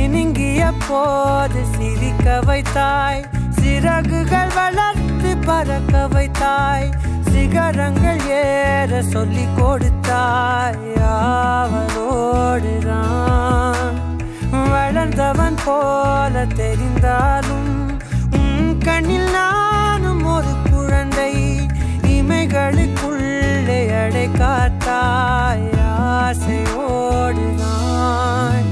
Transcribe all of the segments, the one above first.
சினுங்கிய போது சிரிக்க வைத்தாய் சிறகுகள் வளர்த்து பறக்க வைத்தாய் சிகரங்கள் ஏற சொல்லி கொடுத்தாய் அவளோடுதான் வளர்ந்தவன் போல தெரிந்தாலும் உன் கண்ணில் நானும் ஒரு குழந்தை இமைகளுக்குள்ளே அடை காத்தாய் ஆசையோடுதான்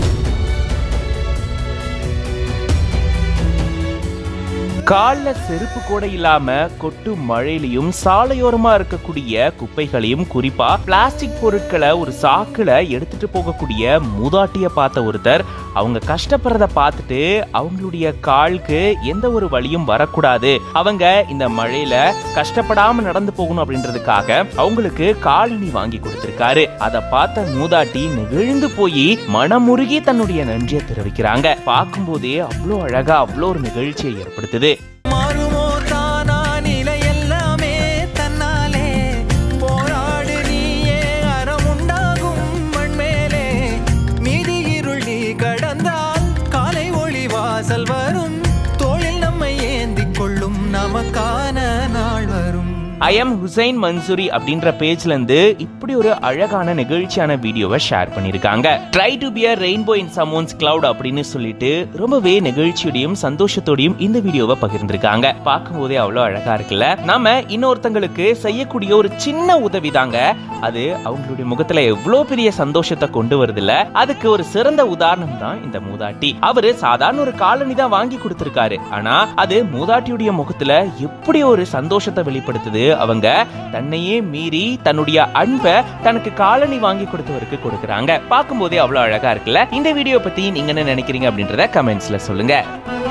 கால்ல செருப்பு கூட இல்லாம கொட்டு மழையிலையும் சாலையோரமா இருக்கக்கூடிய குப்பைகளையும் குறிப்பா பிளாஸ்டிக் பொருட்களை ஒரு சாக்குல எடுத்துட்டு போகக்கூடிய மூதாட்டிய பார்த்த ஒருத்தர் அவங்க கஷ்டப்படுறத பார்த்துட்டு அவங்களுடைய காலுக்கு எந்த ஒரு வழியும் வரக்கூடாது அவங்க இந்த மழையில கஷ்டப்படாம நடந்து போகணும் அப்படின்றதுக்காக அவங்களுக்கு காலணி வாங்கி கொடுத்திருக்காரு அதை பார்த்த மூதாட்டி நெகிழ்ந்து போய் மனமுருகி தன்னுடைய நன்றியை தெரிவிக்கிறாங்க பார்க்கும்போதே அவ்வளோ அழகா அவ்வளோ ஒரு நிகழ்ச்சியை ஏற்படுத்துது மாறுமோ தானா நிலை எல்லாமே தன்னாலே போராடு நீயே அறமுண்டாகும் மண்மேலே மீதி இருள் நீ கடந்தால் காலை ஒளி வாசல் வரும் தோளில் நம்மை ஏந்திக் கொள்ளும் நமக்கான நாள் வரும் ஐ எம் ஹுசைன் மன்சூரி அப்படின்ற பேஜ்ல இருந்து இப்படி ஒரு அழகான நிகழ்ச்சியான வீடியோவை ஷேர் பண்ணிருக்காங்க try to be rainbow in someone's cloud அப்படின்னு சொல்லிட்டு ரொம்பவே நெகிழ்ச்சியோடையும் சந்தோஷத்தோடையும் இந்த வீடியோவை பகிர்ந்திருக்காங்க பார்க்கும்போதே அவ்வளோ அழகா இருக்குல்ல நாம இன்னொருத்தங்களுக்கு செய்யக்கூடிய ஒரு சின்ன உதவி தாங்க அது அவங்களுடைய முகத்துல எவ்வளவு பெரிய சந்தோஷத்தை கொண்டு வருது இல்ல அதுக்கு ஒரு சிறந்த உதாரணம் தான் இந்த மூதாட்டி அவரு சாதாரண ஒரு காலனி தான் வாங்கி கொடுத்திருக்காரு ஆனா அது மூதாட்டியுடைய முகத்துல எப்படி ஒரு சந்தோஷத்தை வெளிப்படுத்துது அவங்க தன்னையே மீறி தன்னுடைய அன்பை தனக்கு காலனி வாங்கி கொடுத்தவருக்கு கொடுக்கறாங்க பார்க்கும்போதே அவ்வளவு அழகா இருக்குல்ல இந்த வீடியோ பத்தி நீங்க என்ன நினைக்கிறீங்க அப்படின்றத கமெண்ட்ஸ்ல சொல்லுங்க